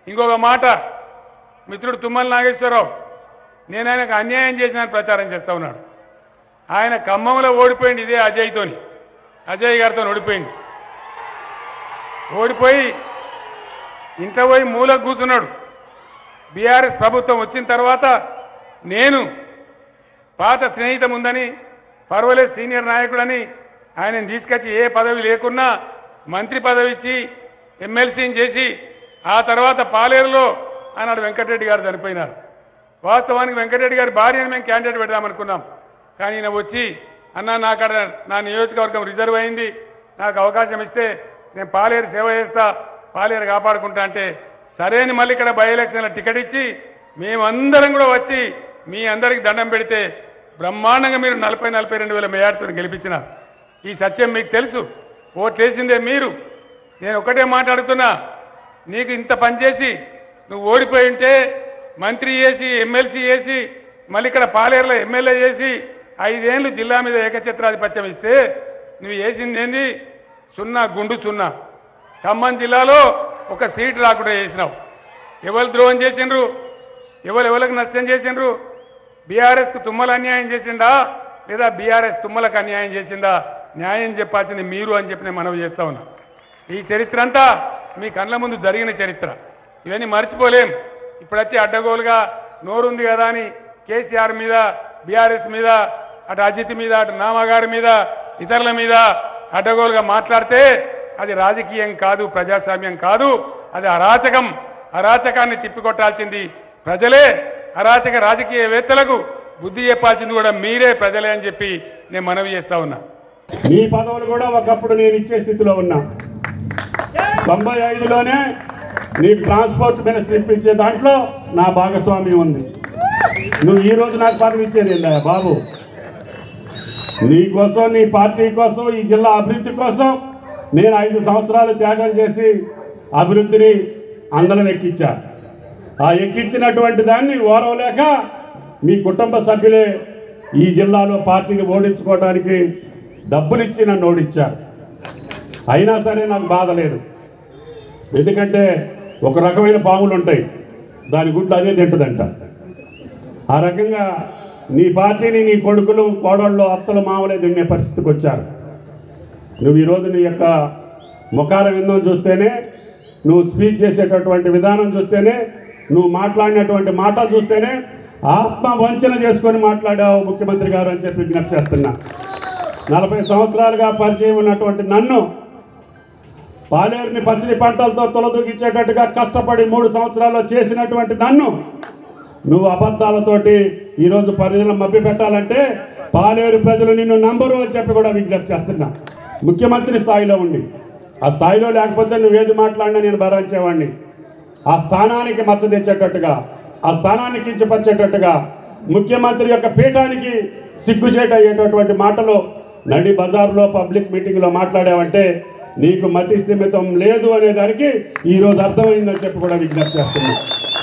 ఇంకొక మాట మిత్రుడు తుమ్మల నాగేశ్వరరావు నేను ఆయనకు అన్యాయం చేసినాను ప్రచారం చేస్తా ఉన్నాడు ఆయన ఖమ్మంలో ఓడిపోయింది ఇదే అజయ్తోని అజయ్ గారితో ఓడిపోయింది ఓడిపోయి ఇంట్లో పోయి మూలకు కూర్చున్నాడు బీఆర్ఎస్ ప్రభుత్వం వచ్చిన తర్వాత నేను పాత స్నేహితం ఉందని పర్వాలేదు సీనియర్ నాయకుడని ఆయనను తీసుకొచ్చి ఏ పదవి లేకున్నా మంత్రి పదవి ఇచ్చి ఎమ్మెల్సీని చేసి ఆ తర్వాత పాలేరులో ఆనాడు వెంకటరెడ్డి గారు చనిపోయినారు వాస్తవానికి వెంకటరెడ్డి గారి భార్యను మేము క్యాండిడేట్ పెడదామనుకున్నాం కానీ ఈయన వచ్చి అన్న నాకడ నా నియోజకవర్గం రిజర్వ్ అయింది నాకు అవకాశం ఇస్తే నేను పాలేరు సేవ చేస్తా పాలేరు కాపాడుకుంటా అంటే సరే అని మళ్ళీ ఇక్కడ బై ఎలక్షన్ల టికెట్ ఇచ్చి మేమందరం కూడా వచ్చి మీ అందరికి దండం పెడితే బ్రహ్మాండంగా మీరు నలభై నలభై రెండు వేల మేయాడుతో గెలిపించినారు ఈ సత్యం మీకు తెలుసు ఓట్లేసిందే మీరు నేను ఒకటే మాట్లాడుతున్నా నీకు ఇంత పని చేసి నువ్వు ఓడిపోయి ఉంటే మంత్రి చేసి ఎమ్మెల్సీ చేసి మళ్ళీ ఇక్కడ పాలేరులో ఎమ్మెల్యే చేసి ఐదేళ్ళు జిల్లా మీద ఏకఛత్రాధిపత్యం ఇస్తే నువ్వు చేసింది ఏంది సున్నా గుండు సున్నా ఖమ్మం జిల్లాలో ఒక సీట్ రాకుండా చేసినావు ఎవరు ద్రోహం చేసిండ్రు ఎవరు ఎవరికి నష్టం చేసిండ్రు బీఆర్ఎస్కు తుమ్మలు అన్యాయం చేసిండా లేదా బీఆర్ఎస్ తుమ్మలకు అన్యాయం చేసిందా న్యాయం చెప్పాల్సింది మీరు అని చెప్పి నేను మనవి చేస్తా ఉన్నా ఈ చరిత్ర అంతా మీ కళ్ళ ముందు జరిగిన చరిత్ర ఇవన్నీ మర్చిపోలేం ఇప్పుడు వచ్చి అడ్డగోలుగా నోరుంది కదా అని కేసీఆర్ మీద బీఆర్ఎస్ మీద అటు అజిత్ మీద అటు నామగారి మీద ఇతరుల మీద అడ్డగోలుగా మాట్లాడితే అది రాజకీయం కాదు ప్రజాస్వామ్యం కాదు అది అరాచకం అరాచకాన్ని తిప్పికొట్టాల్సింది ప్రజలే అరాచక రాజకీయవేత్తలకు బుద్ధి చెప్పాల్సింది కూడా మీరే ప్రజలే అని చెప్పి నేను మనవి చేస్తా ఉన్నా నీ పదవులు కూడా ఒకప్పుడు నేను ఇచ్చే స్థితిలో ఉన్నా తొంభై ఐదులోనే నీకు ట్రాన్స్పోర్ట్ మినిస్టర్ ఇప్పించే దాంట్లో నా భాగస్వామ్యం ఉంది నువ్వు ఈ రోజు నాకు పదవి ఇచ్చేది ఏందా బాబు నీ కోసం నీ పార్టీ కోసం ఈ జిల్లా అభివృద్ధి కోసం నేను ఐదు సంవత్సరాలు త్యాగం చేసి అభివృద్ధిని అందరం ఎక్కించా ఆ ఎక్కించినటువంటి దాన్ని ఓరవలేక మీ కుటుంబ సభ్యులే ఈ జిల్లాలో పార్టీని ఓడించుకోవడానికి డబ్బులు ఇచ్చి నన్ను ఓడించారు అయినా సరే నాకు బాధ లేదు ఎందుకంటే ఒక రకమైన పాములు ఉంటాయి దాని గుడ్లు అదే తింటుందంట ఆ రకంగా నీ పార్టీని నీ కొడుకులు కోడళ్ళు అత్తలు మామలే తినే పరిస్థితికి వచ్చారు నువ్వు ఈరోజు నీ యొక్క ముఖార విందం చూస్తేనే నువ్వు స్పీచ్ చేసేటటువంటి విధానం చూస్తేనే నువ్వు మాట్లాడినటువంటి మాటలు చూస్తేనే ఆత్మ వంచన చేసుకొని మాట్లాడావు ముఖ్యమంత్రి గారు అని చెప్పి విజ్ఞప్తి చేస్తున్నా నలభై సంవత్సరాలుగా పరిచయం ఉన్నటువంటి నన్ను పాలేరుని పసిడి పంటలతో తొలదూకించేటట్టుగా కష్టపడి మూడు సంవత్సరాల్లో చేసినటువంటి నన్ను నువ్వు అబద్ధాలతోటి ఈరోజు ప్రజలను మభ్య పెట్టాలంటే పాలేరు ప్రజలు నిన్ను నంబరు అని చెప్పి కూడా విజ్ఞప్తి చేస్తున్నా ముఖ్యమంత్రి స్థాయిలో ఉండి ఆ స్థాయిలో లేకపోతే నువ్వేది మాట్లాడినా నేను భరించేవాడిని ఆ స్థానానికి మచ్చ తెచ్చేటట్టుగా ఆ స్థానాన్ని కించపరిచేటట్టుగా ముఖ్యమంత్రి యొక్క పీఠానికి సిగ్గుచేట అయ్యేటటువంటి మాటలు నడి బజార్లో పబ్లిక్ మీటింగ్లో మాట్లాడావంటే నీకు మతి స్థిమితం లేదు అనే దానికి ఈరోజు అర్థమైందని చెప్పి కూడా విజ్ఞప్తి చేస్తున్నా